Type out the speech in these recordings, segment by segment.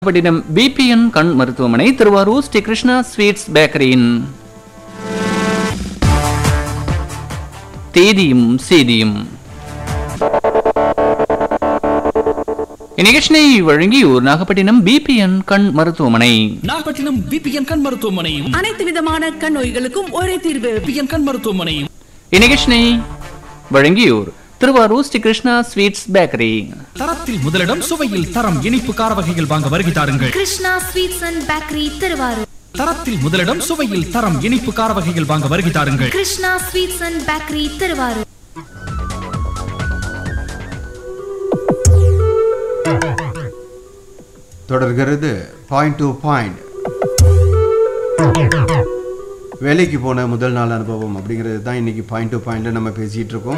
பட்டினம் P B N கண் மருத்துவமனை Thiruvarur Sri Krishna sweets பேக்கரியின் தேதியும் செய்தியும் இந்நிகழ்ச்சியை வழங்கியோர் நாகப்பட்டினம் பிபிஎன் கண் மருத்துவமனை நாகப்பட்டினம் பிபிஎன் கண் மருத்துவமனையும் அனைத்து விதமான கண் நோய்களுக்கும் ஒரே தீர்வு பிபிஎன் கண் மருத்துவமனையும் இந்நிகழ்ச்சியை வழங்கியோர் திருவாரூர் ஸ்ரீ கிருஷ்ணா ஸ்வீட்ஸ் பேக்கரி தரத்தில் முதலிடம் சுவையில் தரம் இனிப்பு கார வகைகள் வாங்க வருகை தாருங்கள் Krishna sweets and bakery Thiruvarur தரத்தில் முதலிடம் சுவையில் தரம் இனிப்பு கார வகைகள் வாங்க வருகை தாருங்கள் Krishna sweets and bakery Thiruvarur தொடர்கிறது பாயிண்ட் டு பாயிண்ட் வேலைக்கு போன முதல் நாள் அனுபவம் அப்படிங்கிறது தான் இன்னைக்கு பாயிண்ட் டு பாயிண்ட்ல நம்ம பேசிட்டு இருக்கோம்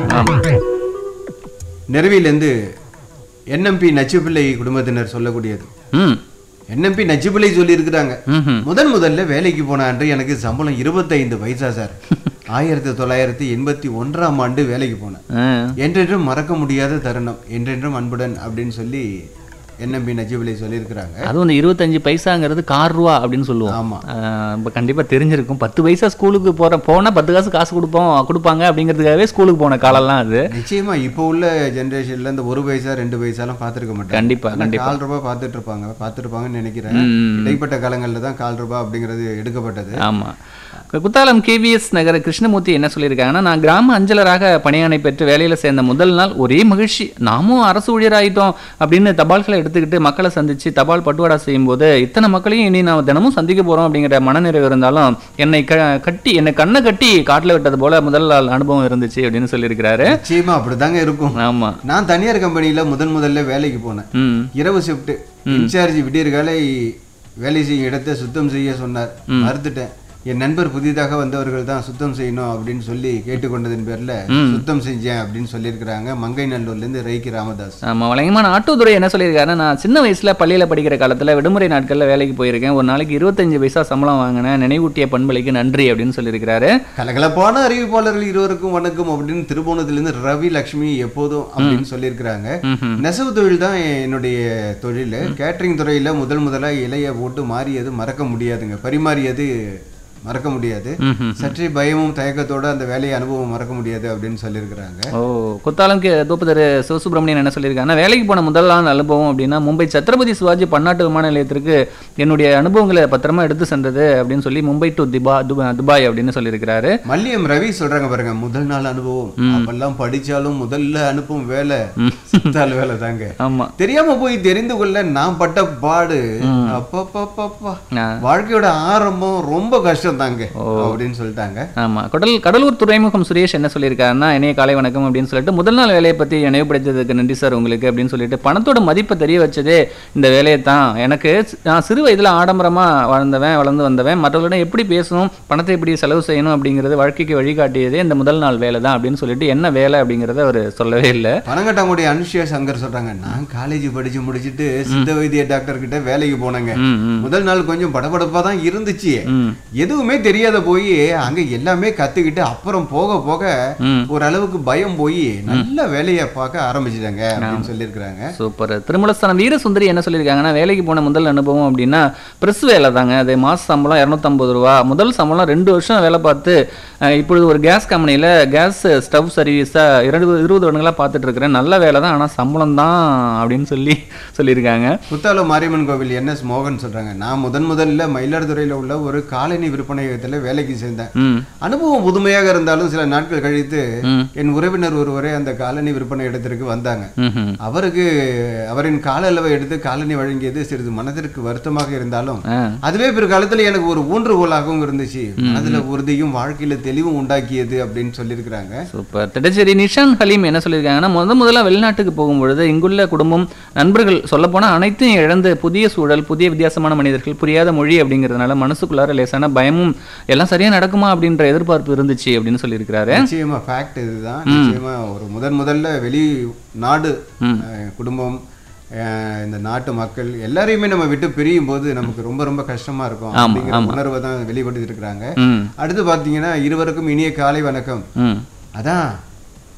நெருவிலேருந்து என்எம்பி நச்சுப்பிள்ளை குடும்பத்தினர் சொல்லக்கூடியது ம் என்எம்பி நச்சுப்பிள்ளை சொல்லியிருக்கிறாங்க ம்ஹும். முதன் முதல்ல வேலைக்கு போன அன்று எனக்கு சம்பளம் இருபத்தைந்து பைசா சார் ஆயிரத்தி தொள்ளாயிரத்தி எண்பத்தி ஒன்றாம் ஆண்டு வேலைக்கு போனேன் ஆ. என்றென்றும் மறக்க முடியாத தருணம் என்றென்றும் அன்புடன் அப்படின்னு சொல்லி என்எம்பி நஜிபிலை சொல்லியிருக்கிறாங்க அதுவும் இந்த இருபத்தஞ்சு பைசாங்கிறது கார் ரூபா அப்படின்னு சொல்லுவோம் ஆமா. இப்போ கண்டிப்பாக தெரிஞ்சிருக்கும் பத்து பைசா ஸ்கூலுக்கு போகிற போனால் பத்து காசு காசு கொடுப்போம் கொடுப்பாங்க அப்படிங்கிறதுக்காகவே ஸ்கூலுக்கு போன காலம்லாம் அது நிச்சயமா இப்போ உள்ள ஜெனரேஷன்ல இந்த ஒரு பைசா ரெண்டு பைசாலாம் பார்த்துருக்க மாட்டாங்க கண்டிப்பா, ஆனா கண்டிப்பா. கால் ரூபாய் பார்த்துட்டு இருப்பாங்க பார்த்துருப்பாங்கன்னு நினைக்கிறேன் ம். இடைப்பட்ட காலங்கள்ல தான் கால் ரூபாய் அப்படிங்கிறது எடுக்கப்பட்டது ஆமாம் குத்தாலம் கேவிஎஸ் நகர கிருஷ்ணமூர்த்தி என்ன சொல்லியிருக்காங்கன்னா நான் கிராம அஞ்சலராக பணியாணை பெற்று வேலையில் சேர்ந்த முதல் நாள் ஒரே மகிழ்ச்சி நாமும் அரசு ஊழியராயிட்டோம் அப்படின்னு தபால்களை எடுத்துக்கிட்டு மக்களை சந்திச்சு தபால் பட்டுவாடா செய்யும்போது இத்தனை மக்களையும் இனி நான் தினமும் சந்திக்க போகிறோம் அப்படிங்கிற மனநிறைவு இருந்தாலும் என்னை க கட்டி என்னை கண்ணை கட்டி காட்டில் விட்டது போல முதல் நாள் அனுபவம் இருந்துச்சு அப்படின்னு சொல்லியிருக்கிறாரு நிச்சயமா அப்படிதாங்க இருக்கும் ஆமாம் நான் தனியார் கம்பெனியில முதன் முதல்ல வேலைக்கு போனேன் ம் இரவு ஷிஃப்ட் இன்சார்ஜ் விடியற்காலை வேலை செய்யும் இடத்தை சுத்தம் செய்ய சொன்னார் மறுத்துட்டேன் என் நண்பர் புதிதாக வந்தவர்கள் தான் சுத்தம் செய்யணும் அப்படின்னு சொல்லி கேட்டுக்கொண்டதன் பேர்ல சுத்தம் செஞ்சேன் அப்படின்னு சொல்லியிருக்கிறாங்க மங்கை நல்லூர்ல இருந்து ரைக்கி ராமதாஸ் ஆமாம் வழங்கமான ஆட்டோதுறை என்ன சொல்லியிருக்காருன்னா நான் சின்ன வயசில் பள்ளியில் படிக்கிற காலத்தில் விடுமுறை நாட்களில் வேலைக்கு போயிருக்கேன் ஒரு நாளைக்கு இருபத்தஞ்சு பைசா சம்பளம் வாங்கினேன் நினைவூட்டிய பண்பலைக்கு நன்றி அப்படின்னு சொல்லியிருக்கிறாரு கலகலப்பான அறிவிப்பாளர்கள் இருவருக்கும் வணக்கம் அப்படின்னு திருபுவனத்திலிருந்து ரவி லக்ஷ்மி எப்போதும் அப்படின்னு சொல்லியிருக்கிறாங்க நெசவு தொழில் தான் என்னுடைய தொழில் கேட்டரிங் துறையில முதல் முதலா இலைய போட்டு மாறியது மறக்க முடியாதுங்க பரிமாறியது மறக்க முடியாது சற்றே பயமும் தயக்கத்தோட அந்த வேலையை அனுபவம் மறக்க முடியாது அப்படின்னு சொல்லியிருக்கிறாங்க ஓ குத்தாலம் கே தோப்புதரு சிவசுப்ரமணியன் என்ன சொல்லியிருக்காங்கன்னா வேலைக்கு போன முதல் நாள் அனுபவம் அப்படின்னா மும்பை சத்ரபதி சிவாஜி பன்னாட்டு விமான நிலையத்திற்கு என்னுடைய அனுபவங்களை பத்திரமா எடுத்து சென்றது அப்படின்னு சொல்லி மும்பை டு திபா துபா- துபாய் அப்படின்னு சொல்லியிருக்கிறாரு மல்லியம் ரவி சொல்றாங்க பாருங்க முதல் நாள் அனுபவம் அப்பெல்லாம் படிச்சாலும் முதல்ல அனுப்பும் வேலை சித்தாள் வேலை தாங்க ஆமா தெரியாம போய் தெரிந்து கொள்ள நான் பட்ட பாடு அப்பப்பப்பப்பா ஆ. வாழ்க்கையோட ஆரம்பம் ரொம்ப கஷ்டம் தாங்க அப்படின்னு சொல்லிட்டாங்க ஆமா கடல் கடலூர் துறைமுகம் சுரேஷ் என்ன சொல்லியிருக்காருன்னா இணைய காலை வணக்கம் அப்படின்னு சொல்லிட்டு முதல் நாள் வேலையை பத்தி நினைவுபடுத்ததுக்கு நன்றி சார் உங்களுக்கு அப்படின்னு சொல்லிட்டு பணத்தோட மதிப்பை தெரிய வச்சதே இந்த வேலையை தான் எனக்கு சி- நான் சிறு வயதுல ஆடம்பரமா வாழ்ந்தவன் வளர்ந்து வந்தவன் மற்றவர்களிடம் எப்படி பேசணும் பணத்தை எப்படி செலவு செய்யணும் அப்படிங்கிறது வாழ்க்கைக்கு வழிகாட்டியதே இந்த முதல் நாள் வேலை தான் அப்படின்னு சொல்லிட்டு என்ன வேலை அப்படிங்கிறத அவர் சொல்லவே இல்லை பனங்கட்டாங்குடி அனுஷ்யா சங்கர் சொல்றாங்க நான் காலேஜ் படிச்சு முடிச்சிட்டு சித்த வைத்திய டாக்டர் கிட்ட வேலைக்கு போனேங்க ம் ம் முதல் நாள் கொஞ்சம் படபடப்பா தான் இருந்துச்சு ம் எதுவுமே தெரியாத போய் அங்க எல்லாமே கத்துக்கிட்டு அப்புறம் போக போக ம். ஓரளவுக்கு பயம் போய் நல்ல வேலையை பார்க்க ஆரம்பிச்சிட்டாங்க அப்படின்னு சொல்லியிருக்கிறாங்க சூப்பர் திருமலஸ்தானம் வீரசுந்தரி என்ன சொல்லியிருக்காங்கன்னா வேலைக்கு போன முதல் அனுபவம் அப்படின்னா ப்ரெஸ் வேலை தாங்க அது மாச சம்பளம் இரநூத்தம்பது ரூபா முதல் சம்பளம் ரெண்டு வருஷம் வேலை பார்த்து அஹ், இப்பொழுது ஒரு கேஸ் கம்பெனியில் கேஸ் ஸ்டவ் சர்வீஸாக இருபது இருபது வருடங்களாக பார்த்துட்டு இருக்கிறேன் நல்ல வேலை தான் ஆனால் சம்பளம் தான் அப்படின்னு சொல்லி சொல்லியிருக்காங்க குத்தாலம் மாரியம்மன் கோவில் என்எஸ் மோகன் சொல்றாங்க நான் முதன் முதல்ல மயிலாடுதுறையில உள்ள ஒரு காலனி விற்பனையகத்துல வேலைக்கு சேர்ந்தேன் ம் அனுபவம் புதுமையாக இருந்தாலும் சில நாட்கள் கழித்து ம். என் உறவினர் ஒருவரே அந்த காலனி விற்பனை இடத்திற்கு வந்தாங்க ம்ஹும். அவருக்கு அவரின் கால அளவை எடுத்து காலனி வழங்கியது சிறிது மனதிற்கு வருத்தமாக இருந்தாலும் ஆ அதுவே பிற்காலத்துல எனக்கு ஒரு ஊன்றுகோலாகவும் இருந்துச்சு மனதுல உறுதியும் வாழ்க்கையில தெளிவும் உண்டாக்கியது அப்படின்னு சொல்லியிருக்கிறாங்க சூப்பர் திட்டச்சேரி நிஷான் ஹலீம் என்ன சொல்லியிருக்காங்கன்னா முத முதல்ல வெளிநாட்டுக்கு போகும்பொழுது இங்குள்ள குடும்பம் நண்பர்கள் சொல்லப்போனால் அனைத்தையும் இழந்து புதிய சூழல் புதிய வித்தியாசமான மனிதர்கள் புரியாத மொழி அப்படிங்கிறதுனால மனசுக்குள்ளார லேசான பயமும் எல்லாம் சரியா நடக்குமா அப்படின்ற எதிர்பார்ப்பு இருந்துச்சு அப்படின்னு சொல்லியிருக்கிறாரு நிச்சயமா ஃபேக்ட் இதுதான் நிச்சயமா ஒரு முதன் முதல்ல வெளி நாடு அஹ், குடும்பம் அஹ், இந்த நாட்டு மக்கள் எல்லாரையுமே நம்ம விட்டு பிரியும் போது நமக்கு ரொம்ப ரொம்ப கஷ்டமா இருக்கும் ஆமா, அப்படிங்கிற ஆமா. உணர்வை தான் வெளிப்படுத்தி இருக்கிறாங்க ம் அடுத்து பாத்தீங்கன்னா இருவருக்கும் இனிய காலை வணக்கம் ம் அதான்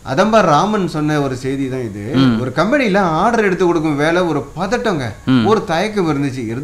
அதம்பா ராமன் சொன்ன ஒரு செய்தி தான் இது ஒரு கம்பெனில ஆர்டர் எடுத்து கொடுக்கும் வேலை ஒரு பதட்டங்க ஒரு தயக்கம் இருந்துச்சு